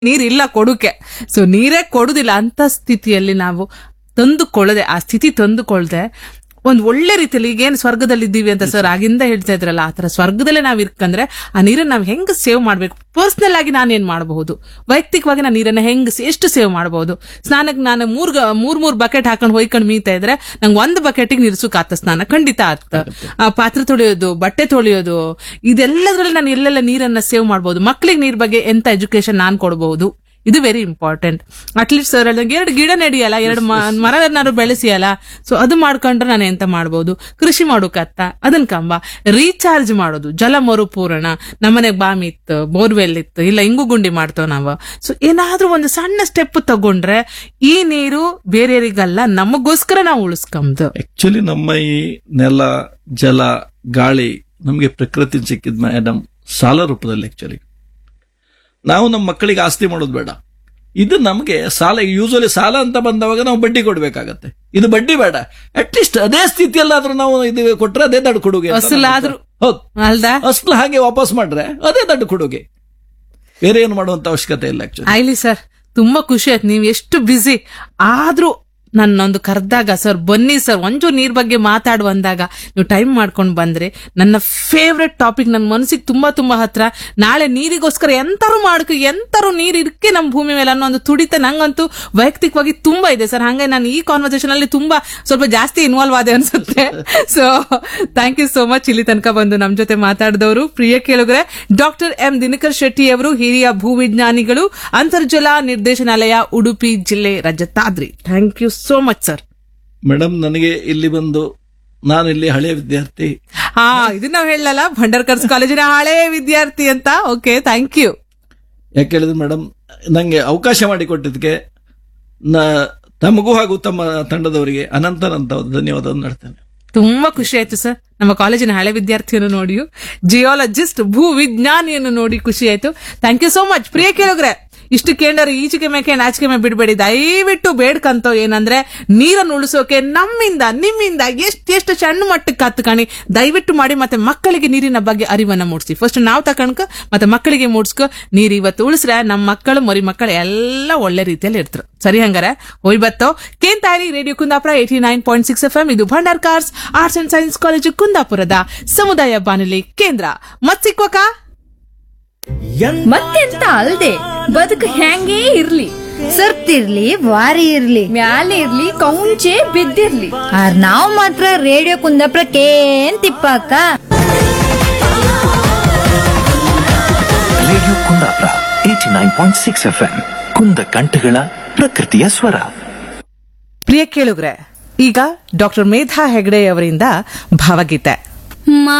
ನೀರಿಲ್ಲ ಕೊಡುಕೆ ಸೊ ನೀರೇ ಕೊಡುದಿಲ್ಲ ಅಂತ ಸ್ಥಿತಿಯಲ್ಲಿ ನಾವು ತಂದುಕೊಳ್ಳದೆ ಆ ಸ್ಥಿತಿ ತಂದುಕೊಳ್ಳದೆ ಒಂದ್ ಒಳ್ಳೆ ರೀತಿಯಲ್ಲಿ ಈಗೇನು ಸ್ವರ್ಗದಲ್ಲಿ ಇದ್ದೀವಿ ಅಂತ ಸರ್ ಆಗಿಂದ ಹೇಳ್ತಾ ಇದ್ರಲ್ಲ ಆತರ ಸ್ವರ್ಗದಲ್ಲೇ ನಾವ್ ಇರ್ಕಂದ್ರೆ ಆ ನೀರನ್ನ ನಾವ್ ಹೆಂಗ್ ಸೇವ್ ಮಾಡ್ಬೇಕು ಪರ್ಸನಲ್ ಆಗಿ ನಾನೇನ್ ಮಾಡಬಹುದು ವೈಯಕ್ತಿಕವಾಗಿ ನಾನು ನೀರನ್ನ ಹೆಂಗ್ ಸ- ಎಷ್ಟು ಸೇವ್ ಮಾಡಬಹುದು ಸ್ನಾನಕ್ಕೆ ನಾನು ಮೂರ್ ಗ- ಮೂರ್ ಮೂರ್ ಬಕೆಟ್ ಹಾಕೊಂಡು ಹೊಯ್ಕೊಂಡು ಮೀತಾ ಇದ್ರೆ ನಂಗೆ ಒಂದು ಬಕೆಟಿಗೆ ನೀರ್ಸುಕ್ ಆತ ಸ್ನಾನ ಖಂಡಿತ ಆತ ಆ ಪಾತ್ರೆ ತೊಳೆಯೋದು ಬಟ್ಟೆ ತೊಳೆಯೋದು ಇದೆಲ್ಲದ್ರಲ್ಲಿ ನಾನು ಎಲ್ಲೆಲ್ಲ ನೀರನ್ನ ಸೇವ್ ಮಾಡಬಹುದು ಮಕ್ಳಿಗೆ ನೀರ್ ಬಗ್ಗೆ ಎಂತ ಎಜುಕೇಶನ್ ನಾನ್ ಕೊಡಬಹುದು ಇದು ವೆರಿ ಇಂಪಾರ್ಟೆಂಟ್ ಅಟ್ಲೀಸ್ಟ್ ಸರ್ ಹೇಳ್ದಂಗೆ ಎರಡು ಗಿಡ ನೆಡಿಯಲ್ಲ ಎರಡು ಮರವನ್ನಾರು ಬೆಳೆಸಿಯಲ್ಲ ಸೊ ಅದು ಮಾಡ್ಕೊಂಡ್ರೆ ನಾನು ಎಂತ ಮಾಡ್ಬೋದು ಕೃಷಿ ಮಾಡೋಕತ್ತ ಅದನ್ ಕಂಬ ರೀಚಾರ್ಜ್ ಮಾಡೋದು ಜಲ ಮರುಪೂರಣ ನಮ್ಮನೆಗ್ ಬಾಮಿ ಇತ್ತು ಬೋರ್ವೆಲ್ ಇತ್ತು ಇಲ್ಲ ಇಂಗು ಗುಂಡಿ ಮಾಡ್ತೇವೆ ನಾವು ಸೊ ಏನಾದ್ರೂ ಒಂದು ಸಣ್ಣ ಸ್ಟೆಪ್ ತಗೊಂಡ್ರೆ ಈ ನೀರು ಬೇರೆಯವರಿಗಲ್ಲ ನಮಗೋಸ್ಕರ ನಾವು ಉಳಿಸ್ಕೊಂಬದು ಆಕ್ಚುಲಿ ನಮ್ಮ ಈ ನೆಲ ಜಲ ಗಾಳಿ ನಮಗೆ ಪ್ರಕೃತಿ ಸಿಕ್ಕಿದ್ ಮೇಡಮ್ ಸಾಲ ರೂಪದಲ್ಲಿ ಆಕ್ಚುಲಿ ನಾವು ನಮ್ಮ ಮಕ್ಕಳಿಗೆ ಆಸ್ತಿ ಮಾಡೋದು ಬೇಡ ಇದು ನಮಗೆ ಸಾಲ ಯೂಶಲಿ ಸಾಲ ಅಂತ ಬಂದವಾಗ ನಾವು ಬಡ್ಡಿ ಕೊಡ್ಬೇಕಾಗತ್ತೆ ಇದು ಬಡ್ಡಿ ಬೇಡ ಅಟ್ಲೀಸ್ಟ್ ಅದೇ ಸ್ಥಿತಿಯಲ್ಲಾದ್ರೂ ನಾವು ಇದು ಕೊಟ್ರೆ ಅದೇ ದಡ್ಡ ಕೊಡುಗೆ ಅಂತ ನಾನು ಅಸಲಾದ್ರೂ ಹೌದು ಅಲ್ದಾ ಅಷ್ಟು ಹಾಗೆ ವಾಪಸ್ ಮಾಡ್ರೆ ಅದೇ ದಡ್ಡ ಕೊಡುಗೆ ಬೇರೆ ಏನು ಮಾಡುವಂತ ಅವಶ್ಯಕತೆ ಇಲ್ಲ ಆಕ್ಚುಲಿ ಆಯ್ಲಿ ಸರ್ ತುಂಬಾ ಖುಷಿ ಆಯ್ತು ನೀವು ಎಷ್ಟು ಬ್ಯುಸಿ ಆದ್ರೂ ನನ್ನೊಂದು ಕರೆದಾಗ ಸರ್ ಬನ್ನಿ ಸರ್ ಒಂಚೂರು ನೀರ್ ಬಗ್ಗೆ ಮಾತಾಡುವ ಅಂದಾಗ ನೀವು ಟೈಮ್ ಮಾಡ್ಕೊಂಡು ಬಂದ್ರೆ ನನ್ನ ಫೇವ್ರೆಟ್ ಟಾಪಿಕ್ ನನ್ನ ಮನಸ್ಸಿಗೆ ತುಂಬಾ ತುಂಬಾ ಹತ್ರ ನಾಳೆ ನೀರಿಗೋಸ್ಕರ ಎಂತಾರು ಮಾಡ್ಕೊ ಎಂತಾರು ನೀರ್ ಇರ್ಕೆ ನಮ್ಮ ಭೂಮಿ ಮೇಲೆ ಅನ್ನೋ ಒಂದು ತುಡಿತ ನಂಗಂತೂ ವೈಯಕ್ತಿಕವಾಗಿ ತುಂಬಾ ಇದೆ ಸರ್ ಹಂಗೆ ನಾನು ಈ ಕಾನ್ವರ್ಸೇಷನ್ ಅಲ್ಲಿ ತುಂಬಾ ಸ್ವಲ್ಪ ಜಾಸ್ತಿ ಇನ್ವಾಲ್ವ್ ಆದೆ ಅನ್ಸುತ್ತೆ so thank you so much ಇಲ್ಲಿ ತನಕ ಬಂದು ನಮ್ ಜೊತೆ ಮಾತಾಡಿದವರು ಪ್ರಿಯ ಕೇಳುಗರೆ ಡಾಕ್ಟರ್ ಎಂ ದಿನಕರ್ ಶೆಟ್ಟಿ ಅವರು ಹಿರಿಯ ಭೂವಿಜ್ಞಾನಿಗಳು ಅಂತರ್ಜಲ ನಿರ್ದೇಶನಾಲಯ ಉಡುಪಿ ಜಿಲ್ಲೆ Rajatadri thank you so much sir madam ನನಗೆ ಇಲ್ಲಿ ಬಂದು ನಾನು ಇಲ್ಲಿ ಹಳೆಯ ವಿದ್ಯಾರ್ಥಿ ಹಾ ಇದು ನಾವ್ ಹೇಳಲ್ಲ ಭಂಡರ್ಕರ್ಸ್ ಕಾಲೇಜಿನ ಹಳೆ ವಿದ್ಯಾರ್ಥಿ ಅಂತ ಓಕೆ ಥ್ಯಾಂಕ್ ಯು ಯಾಕೆ ಹೇಳಿದ್ರೆ ಮೇಡಮ್ ನಂಗೆ ಅವಕಾಶ ಮಾಡಿಕೊಟ್ಟಿದ್ದಕ್ಕೆ ನ ತಮಗೂ ಹಾಗೂ ತಮ್ಮ ತಂಡದವರಿಗೆ ಅನಂತನಂತ ಧನ್ಯವಾದ ನಡ್ತೇನೆ ತುಂಬಾ ಖುಷಿ ಆಯ್ತು ಸರ್ ನಮ್ಮ ಕಾಲೇಜಿನ ಹಳೆ ವಿದ್ಯಾರ್ಥಿಯನ್ನು ನೋಡಿ ಜಿಯಾಲಜಿಸ್ಟ್ ಭೂ ವಿಜ್ಞಾನಿಯನ್ನು ನೋಡಿ ಖುಷಿ ಆಯ್ತು ಥ್ಯಾಂಕ್ ಯು ಸೋ ಮಚ್ ಪ್ರಿಯ ಕೇಳಿದ್ರೆ ಇಷ್ಟು ಕೇಂದ್ರ ಈಚೆಗೆ ಮೇಕೆ ನಾಚಿಕೆ ಮೇ ಬಿಡಬೇಡಿ ದಯವಿಟ್ಟು ಬೇಡ್ಕಂತೋ ಏನಂದ್ರೆ ನೀರನ್ನು ಉಳಿಸೋಕೆ ನಮ್ಮಿಂದ ನಿಮ್ಮಿಂದ ಎಷ್ಟೆಷ್ಟು ಸಣ್ಣ ಮಟ್ಟಕ್ಕೆ ಹತ್ಕಣಿ ದಯವಿಟ್ಟು ಮಾಡಿ ಮತ್ತೆ ಮಕ್ಕಳಿಗೆ ನೀರಿನ ಬಗ್ಗೆ ಅರಿವನ್ನ ಮೂಡಿಸಿ ಫಸ್ಟ್ ನಾವು ತಕೊಂಡ್ಕ ಮತ್ತೆ ಮಕ್ಕಳಿಗೆ ಮೂಡಿಸ್ಕೊ ನೀರು ಇವತ್ತು ಉಳಿಸ್ರೆ ನಮ್ಮ ಮಕ್ಕಳು ಮರಿ ಮಕ್ಕಳು ಎಲ್ಲ ಒಳ್ಳೆ ರೀತಿಯಲ್ಲಿ ಇರ್ತಾರೆ ಸರಿ ಹಂಗಾರೆ ಹೋಯ್ ಬತ್ತೋ ಕೇಂತಾರಿ radio Kundapura eighty nine point six F M ಇದು Bhandarkars arts and science college ಕುಂದಾಪುರದ ಸಮುದಾಯ ಬಾನುಲಿ ಕೇಂದ್ರ ಮತ್ ಸಿಕ್ವಕ ಮತ್ತೆಂತ ಅಲ್ದೆ ಬದುಕು ಹ್ಯಾಂಗೇ ಇರ್ಲಿ ಸರ್ತಿರ್ಲಿ ವಾರಿ ಇರ್ಲಿ ಮ್ಯಾಲೆ ಇರ್ಲಿ ಕೌಂಚೆ ಬಿದ್ದಿರ್ಲಿ ಆರ್ ನಾವ್ ಮಾತ್ರ ರೇಡಿಯೋ ಕುಂದಾಪುರ ಕೇನ್ ತಿಪ್ಪಾಕ radio Kundapura eighty nine point six F M ಕುಂದ ಕಂಠಗಳ ಪ್ರಕೃತಿಯ ಸ್ವರ ಪ್ರಿಯ ಕೇಳುಗ್ರೆ ಈಗ ಡಾಕ್ಟರ್ ಮೇಧಾ ಹೆಗಡೆ ಅವರಿಂದ ಭಾವಗೀತೆ ಮಾ